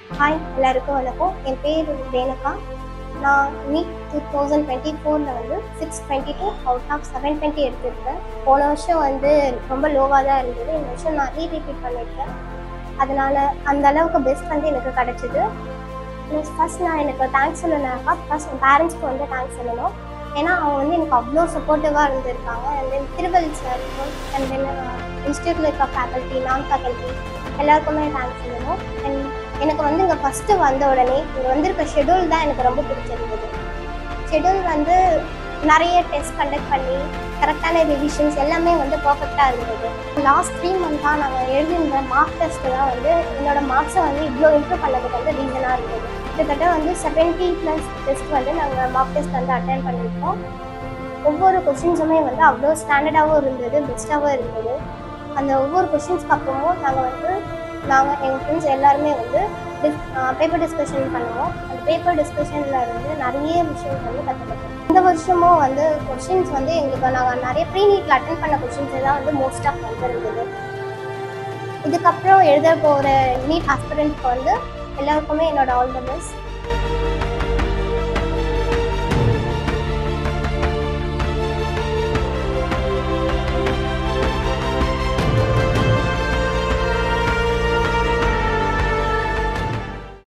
hi எல்லாருக்கும் வணக்கம் என் பேர் ரேணுகா நான் நீட் டூ தௌசண்ட் டுவெண்ட்டி ஃபோரில் வந்து six twenty two out of seven twenty எடுத்திருக்கேன் போன வருஷம் வந்து ரொம்ப லோவாக தான் இருந்தது இந்த வருஷம் நான் ரீரிப்பீட் பண்ணியிருக்கேன் அதனால் அந்த அளவுக்கு பெஸ்ட் வந்து எனக்கு கிடச்சிது ப்ளஸ் ஃபஸ்ட் நான் எனக்கு தேங்க்ஸ் சொல்லணும்னாக்கா ஃபஸ்ட் என் பேரண்ட்ஸ்க்கு வந்து தேங்க்ஸ் சொல்லணும் ஏன்னா அவங்க வந்து எனக்கு அவ்வளோ சப்போர்ட்டிவாக இருந்திருக்காங்க and then Thiruvalli sir and then இன்ஸ்டியூட்டில் இருக்க ஃபேக்கல்ட்டி நான் ஃபேக்கல்ட்டி எல்லாருக்குமே தேங்க்ஸ் சொல்லணும் அண்ட் எனக்கு வந்து இங்கே ஃபஸ்ட்டு வந்த உடனே இங்கே வந்திருக்க ஷெடியூல் தான் எனக்கு ரொம்ப பிடிச்சிருந்தது ஷெடியூல் வந்து நிறைய டெஸ்ட் கண்டக்ட் பண்ணி கரெக்டான ரிவிஷன்ஸ் எல்லாமே வந்து பர்ஃபெக்டாக இருந்தது லாஸ்ட் த்ரீ மந்த்தாக நாங்கள் எழுதியிருந்த மார்க் டெஸ்ட்டு தான் வந்து என்னோட மார்க்ஸை வந்து இவ்வளோ இம்ப்ரூவ் பண்ணதுக்கு வந்து ரீசனாக இருந்தது கிட்டத்தட்ட வந்து செவன்ட்டி ப்ளஸ் டெஸ்ட் வந்து நாங்கள் மார்க் டெஸ்ட் வந்து அட்டன் பண்ணியிருக்கோம் ஒவ்வொரு கொஷின்ஸுமே வந்து அவ்வளோ ஸ்டாண்டர்டாகவும் இருந்தது பெஸ்ட்டாகவும் இருந்தது அந்த ஒவ்வொரு கொஷின்ஸ்க்கு அப்புறமும் நாங்கள் வந்து நாங்கள் எங்கள் ஃப்ரெண்ட்ஸ் எல்லாருமே வந்து டிஸ் பேப்பர் டிஸ்கஷன் பண்ணுவோம் அந்த பேப்பர் டிஸ்கஷனில் வந்து நிறைய விஷயங்கள் வந்து கற்றுக்கிட்டோம் இந்த வருஷமும் வந்து கொஷின்ஸ் வந்து எங்களுக்கு நாங்கள் நிறைய ப்ரீ நீட்டில் அட்டன் பண்ண கொஷின்ஸ் தான் வந்து மோஸ்ட் ஆஃப் வந்துருந்தது இதுக்கப்புறம் எழுத போகிற நீட் ஆஸ்பிரண்ட்க்கு வந்து எல்லாருக்குமே என்னோட ஆல் த பெஸ்ட்